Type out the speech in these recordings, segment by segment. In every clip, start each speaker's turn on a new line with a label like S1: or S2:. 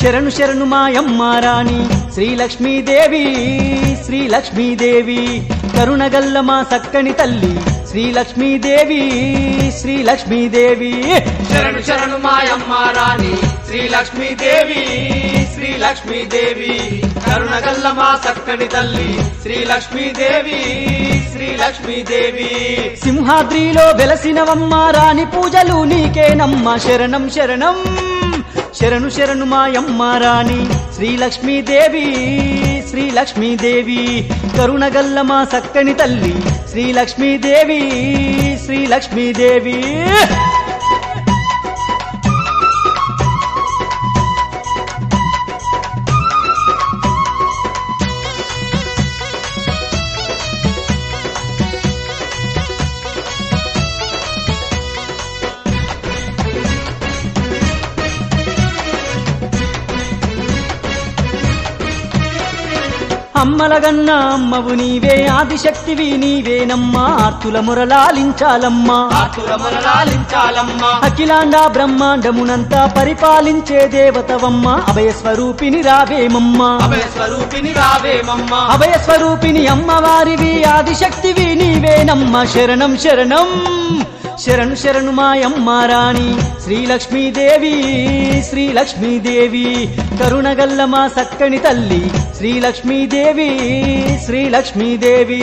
S1: శరణు శరణు మాయమ్మ రాణి శ్రీలక్ష్మీదేవి శ్రీలక్ష్మీదేవి కరుణగల్ల మా సక్కని తల్లి శ్రీలక్ష్మీదేవి శ్రీలక్ష్మీదేవి
S2: శరణు శరణు మాయమ్మ రాణి శ్రీ లక్ష్మీదేవి శ్రీ లక్ష్మీదేవి కరుణగల్ల మా చక్కని తల్లి శ్రీ లక్ష్మీదేవి శ్రీ లక్ష్మీదేవి
S1: సింహాద్రిలో వెలసినవమ్మ రాణి పూజలు నీకేనమ్మ శరణం శరణం శరణు శరణు మాయమ్మ రాణి శ్రీలక్ష్మీదేవి శ్రీలక్ష్మీదేవి కరుణగల్ల మా సక్కని తల్లి శ్రీలక్ష్మీదేవి శ్రీలక్ష్మీదేవి అమ్మలగన్న అమ్మవు నీవే ఆదిశక్తివి నీవేనమ్మా ఆర్తుల మురళాలించాలమ్మా
S2: ఆతుల మొరలాలించాలమ్మా
S1: అఖిలాండ బ్రహ్మాండమునంతా పరిపాలించే దేవతవమ్మ అభయ స్వరూపిణి రావేమమ్మా
S2: అభయ స్వరూపిణి రావేమమ్మా
S1: అభయ స్వరూపిణి అమ్మవారివి ఆదిశక్తివి నీవేనమ్మ శరణం శరణం శరణు శరణు మాయమ్మ రాణి శ్రీలక్ష్మీదేవి శ్రీలక్ష్మీదేవి కరుణగల్ల మా సక్కని తల్లి శ్రీలక్ష్మీదేవి శ్రీలక్ష్మీదేవి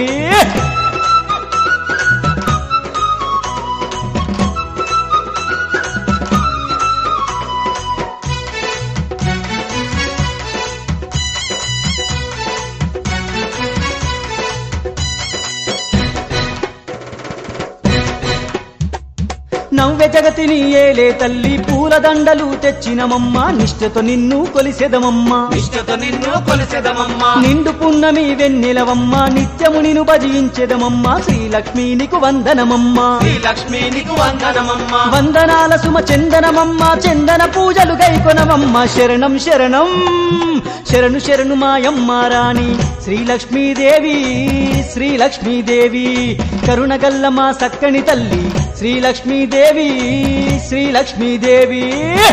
S1: నవ్వె జగతిని ఏలే తల్లి పూలదండలు తెచ్చినమమ్మ నిష్ఠతో నిన్ను కొలిసెదమమ్మా
S2: నిష్ఠతో నిన్ను కొలిసెదమమ్మా
S1: నిండు పున్నమి వెన్నెలవమ్మ నిత్యము నిను భజించెదమమ్మ శ్రీలక్ష్మీ నీకు వందనమమ్మా
S2: శ్రీ లక్ష్మీ నీకు వందనమమ్మా
S1: వందనాల సుమ చందనమమ్మ చందన పూజలు గైకొనమమ్మ శరణం శరణం శరణు శరణు మాయమ్మ రాణి శ్రీలక్ష్మీదేవి శ్రీలక్ష్మీదేవి కరుణగల్ల మా సక్కని తల్లి శ్రీలక్ష్మీదేవి శ్రీలక్ష్మీదేవి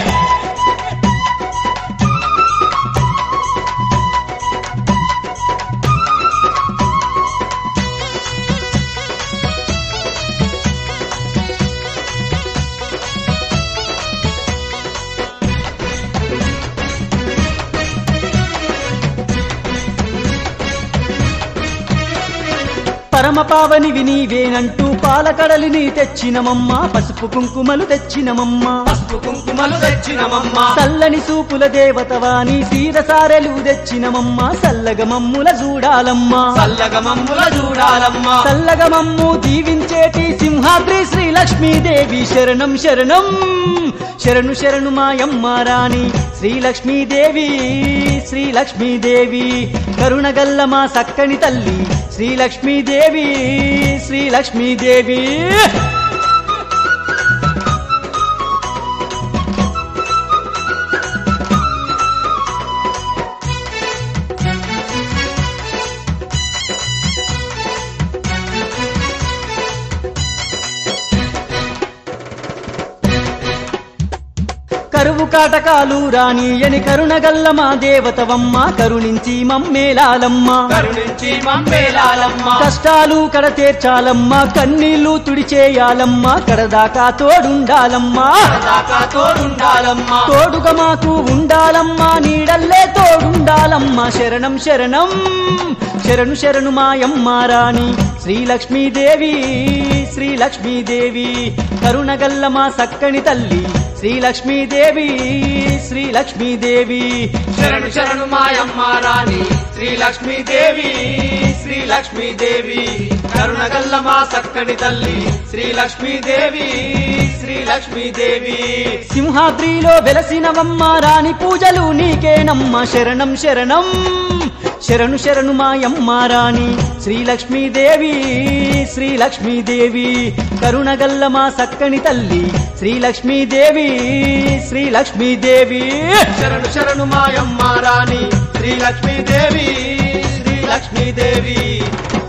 S1: పరమ పావనివి నీవేనంటూ పాలకడలిని తెచ్చినమమ్మ పసుపు కుంకుమలు తెచ్చినమమ్మ
S2: పసుపు కుంకుమలు తెచ్చినమమ్మా
S1: చల్లని సూపుల దేవతవాని సీరసారెలు తెచ్చినమమ్మ సల్లగమమ్ముల చూడాలమ్మా
S2: చల్లగా మమ్ముల చూడాలమ్మా
S1: చల్లగమమ్ము దీవించేటి సింహాద్రి శ్రీ లక్ష్మీదేవి శరణం శరణం శరణు శరణు మాయమ్మ రాణి శ్రీలక్ష్మీదేవి శ్రీలక్ష్మీదేవి కరుణగల్ల మా సక్కని తల్లి శ్రీలక్ష్మీదేవి శ్రీలక్ష్మీదేవి కరువు కాటకాలు రానియని కరుణగల్ల మా దేవతవమ్మ కరుణించి మమ్మేలాలమ్మ
S2: కరుణించి మమ్మేలాలమ్మా
S1: కష్టాలు కడ తీర్చాలమ్మా కన్నీళ్లు తుడిచేయాలమ్మా కడదాకా తోడుండాలమ్మా
S2: దాకా తోడుండాలమ్మా
S1: తోడుగా మాకు ఉండాలమ్మా నీడల్లే తోడుండాలమ్మా శరణం శరణం శరణు శరణు మాయమ్మ రాణి శ్రీలక్ష్మీదేవి శ్రీలక్ష్మీదేవి కరుణగల్ల మా సక్కని తల్లి శ్రీలక్ష్మీదేవి శ్రీలక్ష్మీదేవి
S2: శరణు శరణు మాయమ్మ రాణి శ్రీ లక్ష్మీదేవి శ్రీ లక్ష్మీదేవి కరుణగల్ల మా సక్కని తల్లి శ్రీ లక్ష్మీదేవి శ్రీ లక్ష్మీదేవి
S1: సింహాద్రిలో వెలసినవమ్మ రాణి పూజలు నీకేనమ్మ శరణం శరణం శరణు శరణు మాయమ్మ రాణి శ్రీలక్ష్మీదేవి శ్రీలక్ష్మీదేవి కరుణగల్ల మా సక్కని తల్లి శ్రీలక్ష్మీదేవి శ్రీలక్ష్మీదేవి
S2: శరణు శరణు మాయమ్మ రాణి శ్రీ లక్ష్మీదేవి శ్రీ లక్ష్మీదేవి